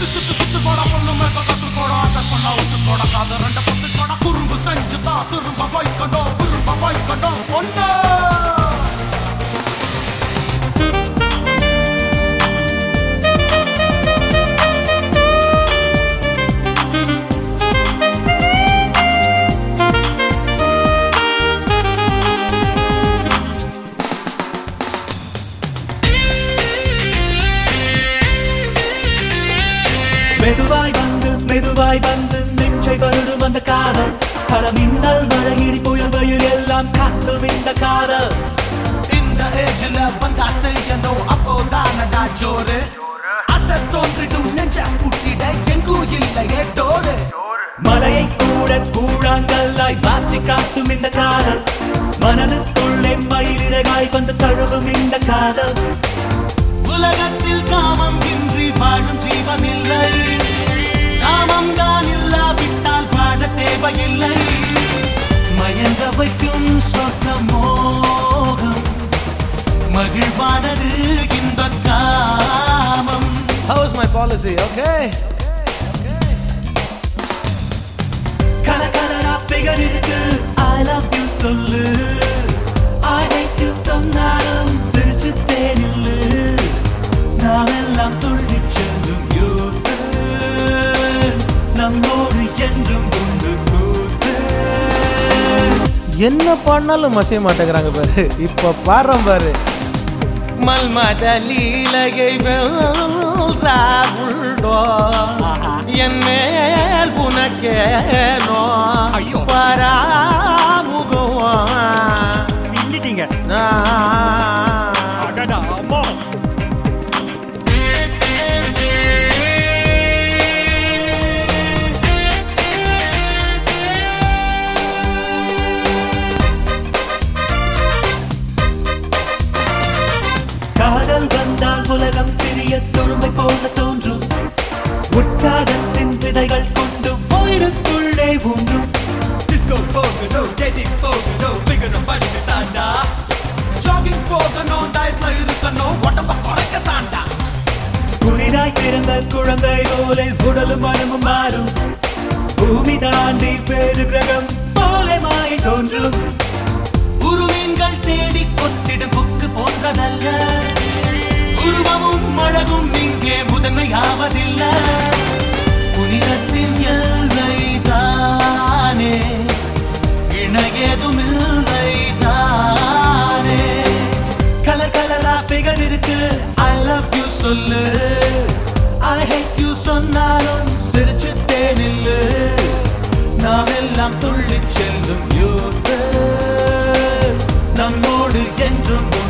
சுத்து சுத்து சுத்து போட பொண்ணு மேல கத்து போட அட்ஜஸ்ட் பண்ண விட்டு போட காத ரெண்டு பத்து போட குறும்பு செஞ்சு தான் திரும்ப வைக்கணும் விரும்ப வைக்கணும் ஒண்ணு மெதுவாய் வந்து மெதுவாய் வந்து நெஞ்சை வருடும் அந்த காதல் பல மின்னல் மழையிடி புயல் வயல் எல்லாம் காத்தும் இந்த காதல் இந்த ஏஜ்ல வந்தா செய்யணும் அப்போதானடா ஜோரு அசை தோன்றிடும் நெஞ்ச புட்டிட எங்கும் இல்லையே டோரு மலையை கூட கூழாங்கல்லாய் மாற்றி காட்டும் இந்த காதல் மனதுக்குள்ளே மயிலிறகாய் வந்து தழுவும் இந்த காதல் உலகத்தில் காமம் இன்றி வாழும் ஜீவனில்லை காமம் தான் இல்லாவிட்டால் வாழ தேவையில்லை மயங்க வைக்கும் சொர்க்க மோகம் மகிழ்வானது இந்த காமம் How's my policy? Okay. கல கலரா ஃபிகர் இருக்கு ஐ லவ் யூ சொல்லு ஐ ஹேட் யூ சொன்னாலும் சிரிச்சு தேனில்லு நாம் எல்லாம் துள்ளி செல்லும் யூத்து நம்மோடு என்றும் உண்டு கூத்து என்ன பண்ணாலும் மசிய மாட்டேங்கிறாங்க பாரு இப்ப பாடுறோம் பாரு மல்மத லீலையை வெல்றாவுள்ளோ என் மேல் உனக்கேனோ பராமுகம் நின்னுட்டீங்க நான் அடடா அம்மா காதல் வந்தால் உலகம் சிறிய துரும்பை போல தோன்றும் உற்சாகத்தின் விதைகள் கொண்டு உயிருக்குள்ளே ஊன்றும் டிஸ்கோ போகணும் டேட்டிங் போகணும் பிகனும் படிக்க தாண்டா ஜாகிங் போகணும் டயட்ல இருக்கணும் உடம்ப குறைக்க தாண்டா புதிதாய் பிறந்த குழந்தை போல உடலும் மனமும் மாறும் பூமி தாண்டி வேறு கிரகம் போல மாறி தோன்றும் உருவீன்கள் தேடி கொத்திடும் புக்கு போன்றதல்ல உருவமும் அழகும் இங்கே முதன்மையாவதில்லை புனிதத்தின் எல்லை தானே இணையதும் இல்லை தானே கலர் கலரா ஃபிகர் இருக்கு ஐ லவ் யூ சொல்லு ஐ ஹேட் யூ சொன்னாலும் சிரிச்சு தேனில்லு நாம் எல்லாம் துள்ளி செல்லும் யூத்து நம்மோடு என்றும்